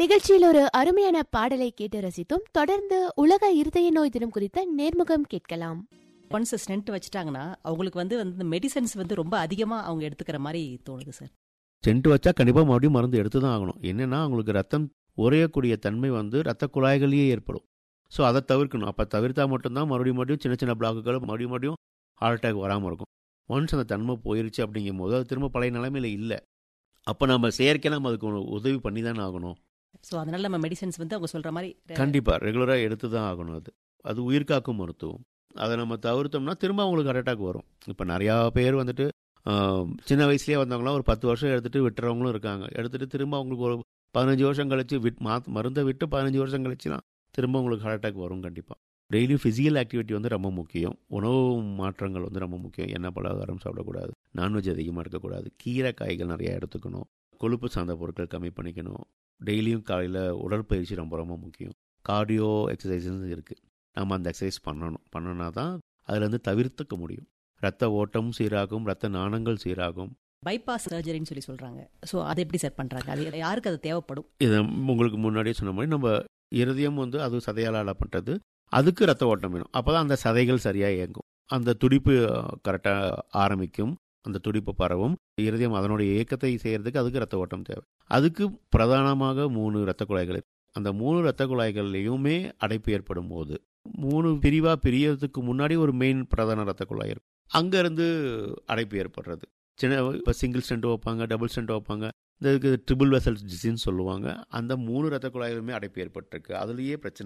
நிகழ்ச்சியில் ஒரு அருமையான பாடலை கேட்டு ரசித்தோம் தொடர்ந்து உலக இருதய நோய் தினம் குறித்த நேர்முகம் கேட்கலாம் ஒன்ஸ் ஸ்டென்ட் வச்சுட்டாங்கன்னா அவங்களுக்கு வந்து வந்து மெடிசன்ஸ் வந்து ரொம்ப அதிகமா அவங்க எடுத்துக்கிற மாதிரி தோணுது சார் சென்ட் வச்சா கண்டிப்பாக மறுபடியும் மருந்து எடுத்து தான் ஆகணும் என்னென்னா அவங்களுக்கு ரத்தம் உறையக்கூடிய தன்மை வந்து ரத்த குழாய்களையே ஏற்படும் ஸோ அதை தவிர்க்கணும் அப்போ தவிர்த்தா மட்டும்தான் மறுபடியும் மறுபடியும் சின்ன சின்ன பிளாக்குகள் மறுபடியும் மறுபடியும் ஹார்ட் அட்டாக் வராமல் இருக்கும் ஒன்ஸ் அந்த தன்மை போயிருச்சு அப்படிங்கும் போது அது திரும்ப பழைய நிலைமையில் இல்லை அப்போ நம்ம செயற்கை நம்ம அதுக்கு ஒரு உதவி பண்ணி தானே ஆகணும் ஸோ அதனால நம்ம மெடிசன்ஸ் வந்து அவங்க சொல்ற மாதிரி கண்டிப்பாக ரெகுலராக எடுத்து தான் ஆகணும் அது அது உயிர்காக்கும் மருத்துவம் அதை நம்ம தவிர்த்தோம்னா திரும்ப அவங்களுக்கு ஹார்ட் அட்டாக் வரும் இப்போ நிறையா பேர் வந்துட்டு ஆஹ், சின்ன வயசுலேயே வந்தவங்களாம் ஒரு பத்து வருஷம் எடுத்துட்டு விட்டுறவங்களும் இருக்காங்க எடுத்துட்டு திரும்ப அவங்களுக்கு ஒரு பதினஞ்சு வருஷம் கழிச்சு விட் மா மருந்தை விட்டு பதினஞ்சு வருஷம் கழிச்சுலாம் திரும்ப உங்களுக்கு ஹார்ட் அட்டாக் வரும் கண்டிப்பாக டெய்லி ஃபிசிக்கல் ஆக்டிவிட்டி வந்து ரொம்ப முக்கியம் உணவு மாற்றங்கள் வந்து ரொம்ப முக்கியம் எண்ணெய் பலகாரம் சாப்பிடக்கூடாது நான்வெஜ் அதிகமாக எடுக்கக்கூடாது கீரை காய்கள் நிறையா எடுத்துக்கணும் கொழுப்பு சார்ந்த பொருட்கள் கம்மி பண்ணிக்கணும் டெய்லியும் காலையில் உடற்பயிற்சி ரொம்ப ரொம்ப முக்கியம் கார்டியோ எக்ஸசைசஸ் இருக்குது நம்ம அந்த எக்ஸசைஸ் பண்ணணும் பண்ணனா தான் அதுலேருந்து தவிர்த்துக்க முடியும் ரத்த ஓட்டம் சீராகும் ரத்த நாணங்கள் சீராகும் பைபாஸ் சர்ஜரின்னு சொல்லி சொல்றாங்க ஸோ அதை எப்படி சார் பண்றாங்க அது யாருக்கு அது தேவைப்படும் இதை உங்களுக்கு முன்னாடியே சொன்ன மாதிரி நம்ம இருதயம் வந்து அது சதையால் ஆளப்பட்டது அதுக்கு ரத்த ஓட்டம் வேணும் அப்போ தான் அந்த சதைகள் சரியாக இயங்கும் அந்த துடிப்பு கரெக்டாக ஆரம்பிக்கும் அந்த துடிப்பு பரவும் இருதயம் அதனுடைய இயக்கத்தை செய்யறதுக்கு அதுக்கு ரத்த ஓட்டம் தேவை அதுக்கு பிரதானமாக மூணு ரத்த குழாய்கள் இருக்கு அந்த மூணு ரத்த குழாய்கள்லையுமே அடைப்பு ஏற்படும் போது மூணு பிரிவாக பிரியறதுக்கு முன்னாடி ஒரு மெயின் பிரதான ரத்த குழாய் இருக்கும் அங்கேருந்து அடைப்பு ஏற்படுறது சின்ன இப்போ சிங்கிள் ஸ்டென்ட் வைப்பாங்க டபுள் ஸ்டென்ட் வைப்பாங்க இந்த ட்ரிபிள் வெசல்ஸ் டிசீஸ் சொல்லுவாங்க அந்த மூணு ரத்த குழாயிலுமே அடைப்பு ஏற்பட்டிருக்கு அதுலேயே பிரச்சனை